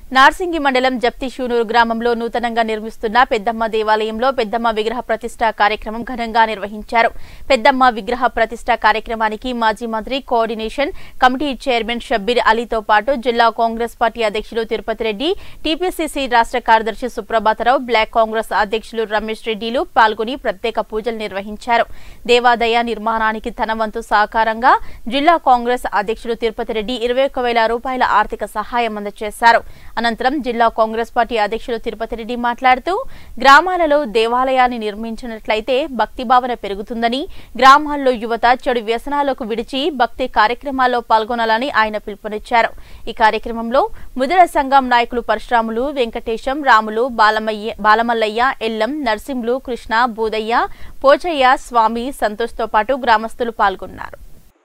నార్సింగి మండలం జప్తి షూనూరు గ్రామంలో నూతనంగా నిర్మిస్తున్న పెద్దమ్మ దేవాలయంలో పెద్దమ్మ విగ్రహ ప్రతిష్ట కార్యక్రమం ఘనంగా నిర్వహించారు పెద్దమ్మ విగ్రహ ప్రతిష్ట కార్యక్రమానికి మాజీ మంత్రి కోఆర్డినేషన్ కమిటీ చైర్మన్ షబ్బీర్ అలీతో పాటు జిల్లా కాంగ్రెస్ పార్టీ అధ్యక్షులు తిరుపతి రెడ్డి టీపీసీసీ రాష్ట్ర కార్యదర్శి సుప్రభాతరావు బ్లాక్ కాంగ్రెస్ అధ్యక్షులు రమేష్ రెడ్డిలు పాల్గొని ప్రత్యేక పూజలు నిర్వహించారు దేవాదాయ నిర్మాణానికి తన వంతు సహకారంగా జిల్లా కాంగ్రెస్ అధ్యక్షులు తిరుపతి రెడ్డి ఇరవై ఒక్క వేల రూపాయల ఆర్థిక సహాయం అందజేశారు అనంతరం జిల్లా కాంగ్రెస్ పార్టీ అధ్యక్షులు తిరుపతి రెడ్డి మాట్లాడుతూ గ్రామాలలో దేవాలయాన్ని నిర్మించినట్లయితే భక్తి భావన పెరుగుతుందని గ్రామాల్లో యువత చెడు వ్యసనాలకు విడిచి భక్తి కార్యక్రమాల్లో పాల్గొనాలని ఆయన పిలుపునిచ్చారు ఈ కార్యక్రమంలో ముదిర సంఘం నాయకులు పరశురాములు వెంకటేశం రాములు బాలమయ్య బాలమల్లయ్య ఎల్లం నర్సింహులు కృష్ణ బూదయ్య పోచయ్య స్వామి సంతోష్తో పాటు గ్రామస్తులు పాల్గొన్నారు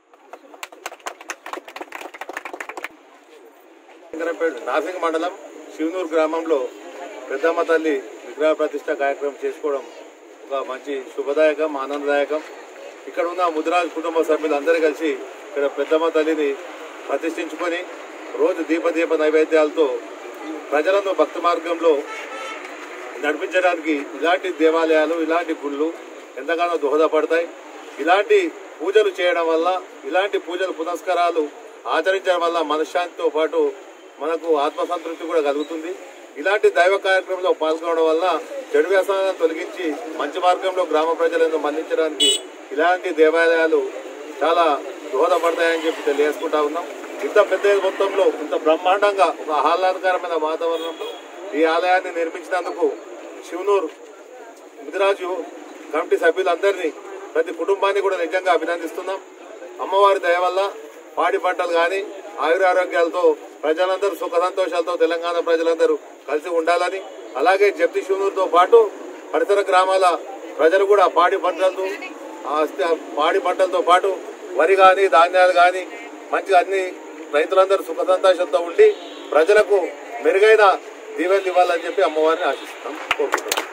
శంకరంపేట నాసింగ్ మండలం శివనూరు గ్రామంలో పెద్దమ్మ తల్లి విగ్రహ ప్రతిష్ట కార్యక్రమం చేసుకోవడం ఒక మంచి శుభదాయకం ఆనందదాయకం ఇక్కడ ఉన్న ముదిరాజ్ కుటుంబ సభ్యులందరూ కలిసి ఇక్కడ పెద్దమ్మ తల్లిని ప్రతిష్ఠించుకొని రోజు దీప దీప నైవేద్యాలతో ప్రజలను భక్తి మార్గంలో నడిపించడానికి ఇలాంటి దేవాలయాలు ఇలాంటి గుళ్ళు ఎంతగానో దోహదపడతాయి ఇలాంటి పూజలు చేయడం వల్ల ఇలాంటి పూజలు పునస్కారాలు ఆచరించడం వల్ల మనశ్శాంతితో పాటు మనకు ఆత్మసంతృప్తి కూడా కలుగుతుంది ఇలాంటి దైవ కార్యక్రమంలో పాల్గొనడం వల్ల చెడు వ్యసనాలను తొలగించి మంచి మార్గంలో గ్రామ ప్రజలను మన్నించడానికి ఇలాంటి దేవాలయాలు చాలా దోహదపడతాయని చెప్పి తెలియజేసుకుంటా ఉన్నాం ఇంత పెద్ద మొత్తంలో ఇంత బ్రహ్మాండంగా ఒక ఆహ్లాదకరమైన వాతావరణంలో ఈ ఆలయాన్ని నిర్మించినందుకు శివనూరు ముదిరాజు కమిటీ సభ్యులందరినీ ప్రతి కుటుంబాన్ని కూడా నిజంగా అభినందిస్తున్నాం అమ్మవారి దయ వల్ల పాడి పంటలు కానీ ఆయురారోగ్యాలతో ప్రజలందరూ సుఖ సంతోషాలతో తెలంగాణ ప్రజలందరూ కలిసి ఉండాలని అలాగే జప్తి శివనూరుతో పాటు పరిసర గ్రామాల ప్రజలు కూడా పాడి పంటలతో ఆ అస్తి- పాడి పంటలతో పాటు వరి కానీ ధాన్యాలు కానీ మంచిగా అన్ని రైతులందరూ సుఖ సంతోషంతో ఉండి ప్రజలకు మెరుగైన దీవెనలు ఇవ్వాలని చెప్పి అమ్మవారిని ఆశిస్తున్నాం కోరుకుంటున్నాం